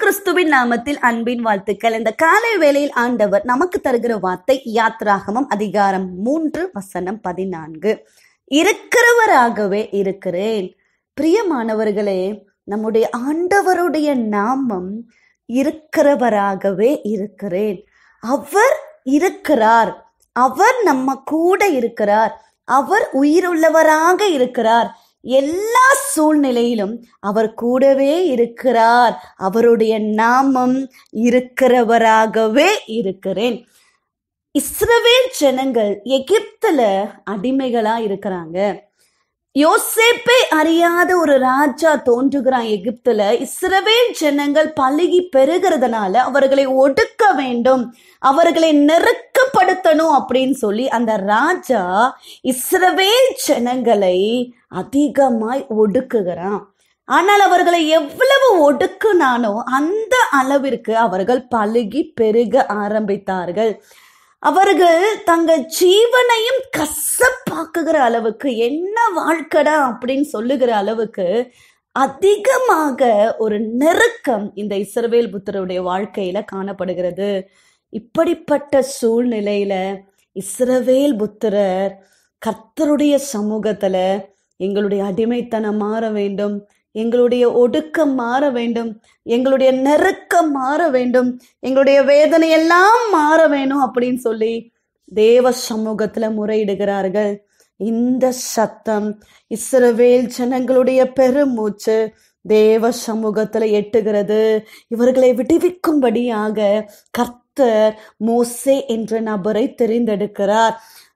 கிறிஸ்துவின் நாமத்தில் அன்பின் வாழ்த்துக்கள் இந்த காலை வேளையில் ஆண்டவர் நமக்கு தருகிற வார்த்தை யாத்ராகமம் அதிகாரம் மூன்று வசனம் பதினான்கு இருக்கிறவராகவே இருக்கிறேன் பிரியமானவர்களே நம்முடைய ஆண்டவருடைய நாமம் இருக்கிறவராகவே இருக்கிறேன் அவர் இருக்கிறார் அவர் நம்ம கூட இருக்கிறார் அவர் உயிருள்ளவராக இருக்கிறார் எல்லா சூழ்நிலையிலும் அவர் கூடவே இருக்கிறார் அவருடைய நாமம் இருக்கிறவராகவே இருக்கிறேன் இஸ்ரவேல் ஜனங்கள் எகிப்துல அடிமைகளா இருக்கிறாங்க யோசேப்பை அறியாத ஒரு ராஜா தோன்றுகிறான் எகிப்துல இஸ்ரவேல் ஜனங்கள் பழகி பெருகிறதுனால அவர்களை ஒடுக்க வேண்டும் அவர்களை நெருக்கப்படுத்தணும் அப்படின்னு சொல்லி அந்த ராஜா இஸ்ரவேல் ஜனங்களை அதிகமாய் ஒடுக்குகிறான் ஆனால் அவர்களை எவ்வளவு ஒடுக்குனானோ அந்த அளவிற்கு அவர்கள் பழுகி பெருக ஆரம்பித்தார்கள் அவர்கள் தங்கள் ஜீவனையும் கசப்பாக்குகிற அளவுக்கு என்ன வாழ்க்கடா அப்படின்னு சொல்லுகிற அளவுக்கு அதிகமாக ஒரு நெருக்கம் இந்த இஸ்ரவேல் புத்தருடைய வாழ்க்கையில காணப்படுகிறது இப்படிப்பட்ட சூழ்நிலையில இஸ்ரவேல் புத்திரர் கர்த்தருடைய சமூகத்துல எங்களுடைய அடிமைத்தனம் மாற வேண்டும் எங்களுடைய ஒடுக்கம் மாற வேண்டும் எங்களுடைய நெருக்கம் மாற வேண்டும் எங்களுடைய வேதனை எல்லாம் மாற வேணும் அப்படின்னு சொல்லி தேவ சமூகத்துல முறையிடுகிறார்கள் இந்த சத்தம் இஸ்ரவேல் ஜனங்களுடைய பெருமூச்சு தேவ சமூகத்துல எட்டுகிறது இவர்களை விடுவிக்கும்படியாக கர்த்தர் மோசே என்ற நபரை தெரிந்தெடுக்கிறார்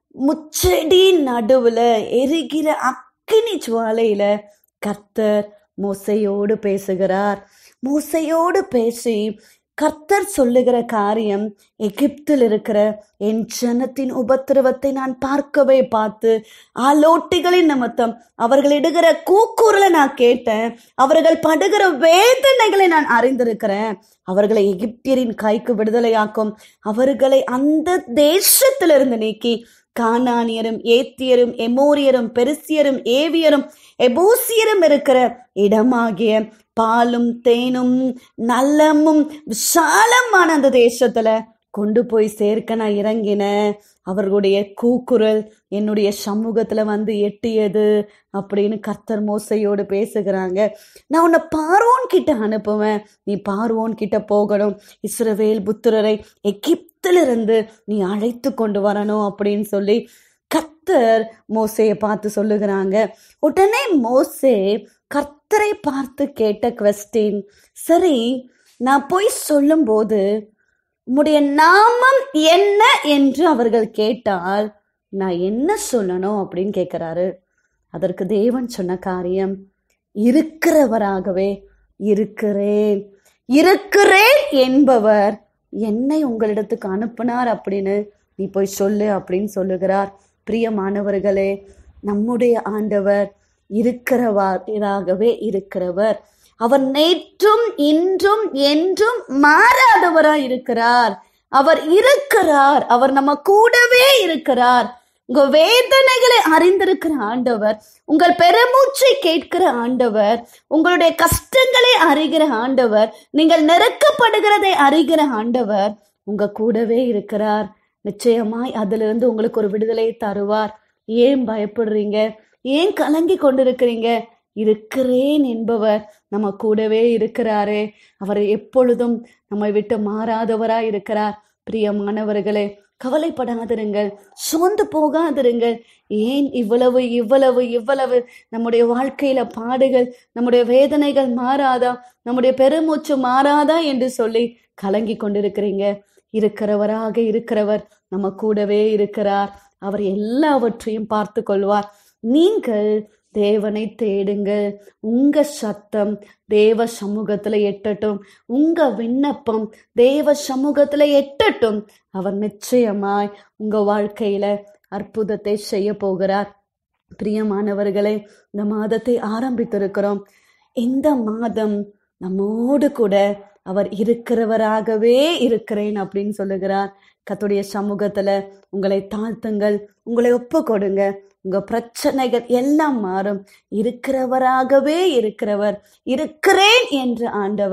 முச்செடி நடுவுல எரிகிற அக்கினி ஜுவாலையில கர்த்தர் மோசையோடு பேசுகிறார் மோசையோடு பேசி கர்த்தர் சொல்லுகிற காரியம் எகிப்தில் இருக்கிற என் ஜனத்தின் உபத்திரவத்தை நான் பார்க்கவே பார்த்து ஆலோட்டிகளின் நிமித்தம் அவர்கள் இடுகிற கூக்குரலை நான் கேட்டேன் அவர்கள் படுகிற வேதனைகளை நான் அறிந்திருக்கிறேன் அவர்களை எகிப்தியரின் கைக்கு விடுதலையாக்கும் அவர்களை அந்த தேசத்திலிருந்து நீக்கி கானானியரும் ஏத்தியரும் எமோரியரும் பெருசியரும் ஏவியரும் எபூசியரும் இருக்கிற இடமாகிய பாலும் தேனும் நல்லமும் விசாலமான அந்த தேசத்துல கொண்டு போய் சேர்க்க நான் இறங்கினேன் அவர்களுடைய கூக்குரல் என்னுடைய சமூகத்துல வந்து எட்டியது அப்படின்னு கர்த்தர் மோசையோடு பேசுகிறாங்க நான் உன்னை பார்வோன் கிட்ட அனுப்புவேன் நீ பார்வோன் கிட்ட போகணும் இஸ்ரவேல் புத்திரரை எகிப்திலிருந்து நீ அழைத்து கொண்டு வரணும் அப்படின்னு சொல்லி கர்த்தர் மோசையை பார்த்து சொல்லுகிறாங்க உடனே மோசே கர்த்தரை பார்த்து கேட்ட கொஸ்டின் சரி நான் போய் சொல்லும்போது உம்முடைய நாமம் என்ன என்று அவர்கள் கேட்டால் நான் என்ன சொல்லணும் அப்படின்னு கேட்கிறாரு அதற்கு தேவன் சொன்ன காரியம் இருக்கிறவராகவே இருக்கிறேன் இருக்கிறேன் என்பவர் என்னை உங்களிடத்துக்கு அனுப்பினார் அப்படின்னு நீ போய் சொல்லு அப்படின்னு சொல்லுகிறார் பிரியமானவர்களே நம்முடைய ஆண்டவர் இருக்கிறவராகவே இருக்கிறவர் அவர் நேற்றும் இன்றும் என்றும் மாறாதவராய் இருக்கிறார் அவர் இருக்கிறார் அவர் நம்ம கூடவே இருக்கிறார் உங்க வேதனைகளை அறிந்திருக்கிற ஆண்டவர் உங்கள் பெருமூச்சை கேட்கிற ஆண்டவர் உங்களுடைய கஷ்டங்களை அறிகிற ஆண்டவர் நீங்கள் நெருக்கப்படுகிறதை அறிகிற ஆண்டவர் உங்க கூடவே இருக்கிறார் நிச்சயமாய் அதிலிருந்து உங்களுக்கு ஒரு விடுதலையை தருவார் ஏன் பயப்படுறீங்க ஏன் கலங்கி கொண்டிருக்கிறீங்க இருக்கிறேன் என்பவர் நம்ம கூடவே இருக்கிறாரே அவர் எப்பொழுதும் நம்மை விட்டு மாறாதவராய் இருக்கிறார் பிரியமானவர்களே கவலைப்படாதிருங்கள் சோர்ந்து போகாதிருங்கள் ஏன் இவ்வளவு இவ்வளவு இவ்வளவு நம்முடைய வாழ்க்கையில பாடுகள் நம்முடைய வேதனைகள் மாறாதா நம்முடைய பெருமூச்சு மாறாதா என்று சொல்லி கலங்கி கொண்டிருக்கிறீங்க இருக்கிறவராக இருக்கிறவர் நம்ம கூடவே இருக்கிறார் அவர் எல்லாவற்றையும் பார்த்து கொள்வார் நீங்கள் தேவனை தேடுங்கள் உங்க சத்தம் தேவ சமூகத்துல எட்டட்டும் உங்க விண்ணப்பம் தேவ சமூகத்துல எட்டட்டும் அவர் நிச்சயமாய் உங்க வாழ்க்கையில அற்புதத்தை செய்ய போகிறார் பிரியமானவர்களே இந்த மாதத்தை ஆரம்பித்திருக்கிறோம் இந்த மாதம் நம்மோடு கூட அவர் இருக்கிறவராகவே இருக்கிறேன் அப்படின்னு சொல்லுகிறார் கத்துடைய சமூகத்துல உங்களை தாழ்த்துங்கள் உங்களை ஒப்பு கொடுங்க உங்க பிரச்சனைகள் எல்லாம் மாறும் இருக்கிறவராகவே இருக்கிறவர் இருக்கிறேன் என்று ஆண்டவர்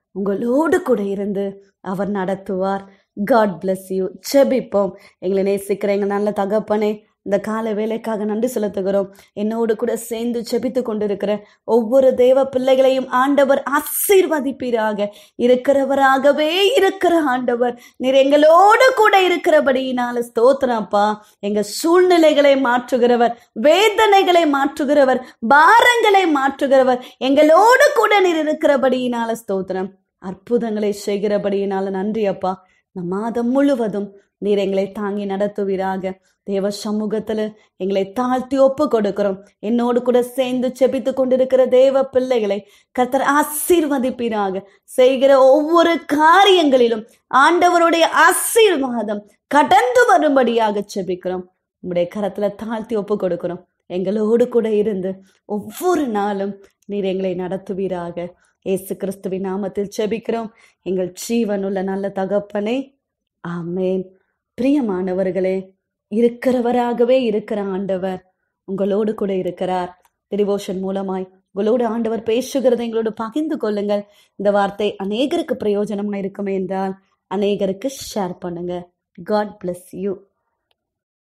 உங்களோடு கூட இருந்து அவர் நடத்துவார் காட் bless யூ செபிப்போம் எங்களை நேசிக்கிற எங்கள் நல்ல தகப்பனே இந்த கால வேலைக்காக நன்றி செலுத்துகிறோம் என்னோடு கூட சேர்ந்து செபித்து கொண்டிருக்கிற ஒவ்வொரு தேவ பிள்ளைகளையும் ஆண்டவர் ஆசீர்வதிப்பீராக இருக்கிறவராகவே இருக்கிற ஆண்டவர் நீர் எங்களோடு கூட இருக்கிறபடியினால ஸ்தோத்திரப்பா எங்க சூழ்நிலைகளை மாற்றுகிறவர் வேதனைகளை மாற்றுகிறவர் பாரங்களை மாற்றுகிறவர் எங்களோடு கூட நீர் இருக்கிறபடியினால ஸ்தோத்திரம் அற்புதங்களை செய்கிறபடியினால நன்றி அப்பா இந்த மாதம் முழுவதும் நீர் எங்களை தாங்கி நடத்துவீராக தேவ சமூகத்துல எங்களை தாழ்த்தி ஒப்பு கொடுக்கிறோம் என்னோடு கூட சேர்ந்து செபித்து கொண்டிருக்கிற தேவ பிள்ளைகளை கர்த்தர் ஆசீர்வதிப்பீராக செய்கிற ஒவ்வொரு காரியங்களிலும் ஆண்டவருடைய ஆசீர்வாதம் கடந்து வரும்படியாக செபிக்கிறோம் உங்களுடைய கரத்துல தாழ்த்தி ஒப்பு கொடுக்கிறோம் எங்களோடு கூட இருந்து ஒவ்வொரு நாளும் நீர் எங்களை நடத்துவீராக இயேசு கிறிஸ்துவின் நாமத்தில் செபிக்கிறோம் எங்கள் ஜீவனுள்ள நல்ல தகப்பனே ஆமேன் பிரியமானவர்களே இருக்கிறவராகவே இருக்கிற ஆண்டவர் உங்களோடு கூட இருக்கிறார் டிவோஷன் மூலமாய் உங்களோடு ஆண்டவர் பேசுகிறதை எங்களோடு பகிர்ந்து கொள்ளுங்கள் இந்த வார்த்தை அநேகருக்கு பிரயோஜனமா இருக்குமே என்றால் அநேகருக்கு ஷேர் பண்ணுங்க காட் bless யூ